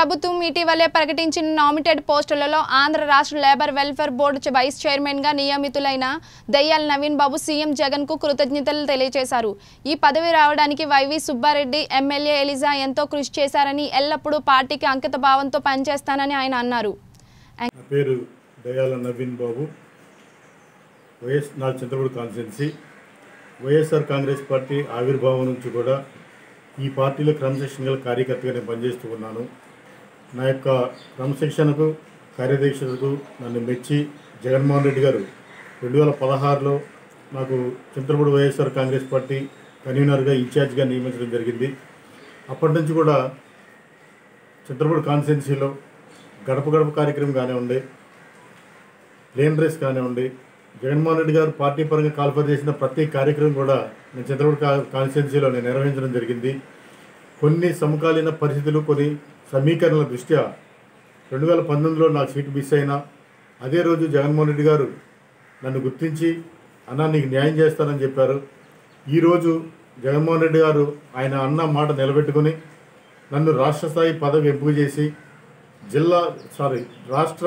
ప్రభుత్వం ఇటీవలే ప్రకటించిన నామినేటెడ్ పోస్టులలో ఆంధ్ర రాష్ట్ర లేబర్ వెల్ఫేర్ బోర్డు చ- వైస్ చైర్మన్గా నియమితులైన దయ్యాల నవీన్ బాబు సీఎం జగన్కు కృతజ్ఞతలు తెలియజేశారు ఈ పదవి రావడానికి వైవి సుబ్బారెడ్డి ఎమ్మెల్యే ఎలిజా ఎంతో కృషి చేశారని ఎల్లప్పుడూ పార్టీకి అంకిత భావంతో పనిచేస్తానని ఆయన అన్నారు నా పేరు దయాల నవీన్ బాబు వైఎస్ నా Chandrapudi constituency YSR Congress party ఆవిర్భావం నుంచి కూడా ఈ పార్టీలో క్రమశిక్షణ గల కార్యకర్తగా నేను పనిచేస్తూ ఉన్నాను నా యొక్క క్రమశిక్షణకు కార్యదీక్షతకు నన్ను మెచ్చి జగన్మోహన్ రెడ్డి గారు రెండు వేల పదహారులో నాకు చింతలపూడి వైఎస్ఆర్ కాంగ్రెస్ పార్టీ కన్వీనర్గా ఇన్ఛార్జ్గా నియమించడం జరిగింది అప్పటి నుంచి కూడా చింతలపూడి కాన్స్టిట్యున్సీలో గడప గడప కార్యక్రమం కానివ్వండి ప్లేన్ రేస్ కానివ్వండి జగన్మోహన్ రెడ్డి గారు పార్టీ పరంగా కాల్పర్ చేసిన ప్రతి కార్యక్రమం కూడా నేను చంద్రబాబు కాన్స్టిట్యున్సీలో నేను నిర్వహించడం జరిగింది కొన్ని సమకాలీన పరిస్థితులు కొన్ని సమీకరణల దృష్ట్యా రెండు వేల పంతొమ్మిదిలో నాకు సీటు మిస్ అయినా అదే రోజు జగన్మోహన్ రెడ్డి గారు నన్ను గుర్తించి అన్నా నీకు న్యాయం చేస్తానని చెప్పారు ఈరోజు జగన్మోహన్ రెడ్డి గారు ఆయన అన్న మాట నిలబెట్టుకొని నన్ను రాష్ట్ర స్థాయి పదవి ఎంపిక చేసి జిల్లా సారీ రాష్ట్ర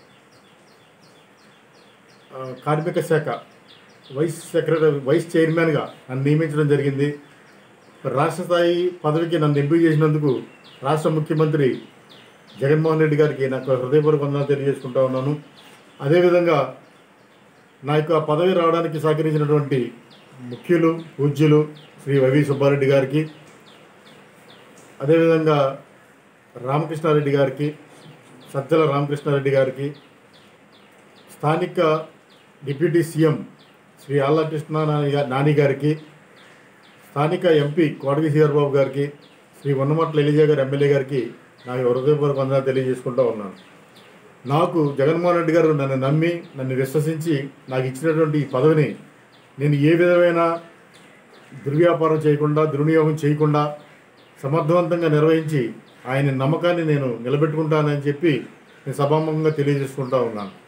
ఆ, కార్మిక శాఖ వైస్ సెక్రటరీ వైస్ చైర్మన్గా నన్ను నియమించడం జరిగింది రాష్ట్ర స్థాయి పదవికి నన్ను ఎంపిక చేసినందుకు రాష్ట్ర ముఖ్యమంత్రి జగన్మోహన్ రెడ్డి గారికి నాకు హృదయపూర్వక వందనాలు తెలియజేసుకుంటా ఉన్నాను అదేవిధంగా నా యొక్క పదవి రావడానికి సహకరించినటువంటి ముఖ్యులు పూజ్యులు శ్రీ వైవి సుబ్బారెడ్డి గారికి అదేవిధంగా రామకృష్ణారెడ్డి గారికి సజ్జల రామకృష్ణారెడ్డి గారికి స్థానిక డిప్యూటీ సీఎం శ్రీ ఆళ్ళ కృష్ణ నాని గా- నాని గారికి స్థానిక ఎంపీ కోటగి శ్రీధర్బాబు గారికి శ్రీ వన్నమట్ల ఎలిజా గారి ఎమ్మెల్యే గారికి నా హృదయపూర్వక వందనాలు తెలియజేసుకుంటూ ఉన్నాను నాకు జగన్మోహన్ రెడ్డి గారు నన్ను నమ్మి నన్ను విశ్వసించి నాకు ఇచ్చినటువంటి ఈ పదవిని నేను ఏ విధమైన దుర్వ్యాపారం చేయకుండా దుర్వినియోగం చేయకుండా సమర్థవంతంగా నిర్వహించి ఆయన నమ్మకాన్ని నేను నిలబెట్టుకుంటానని చెప్పి నేను సభాముఖంగా తెలియజేసుకుంటా ఉన్నాను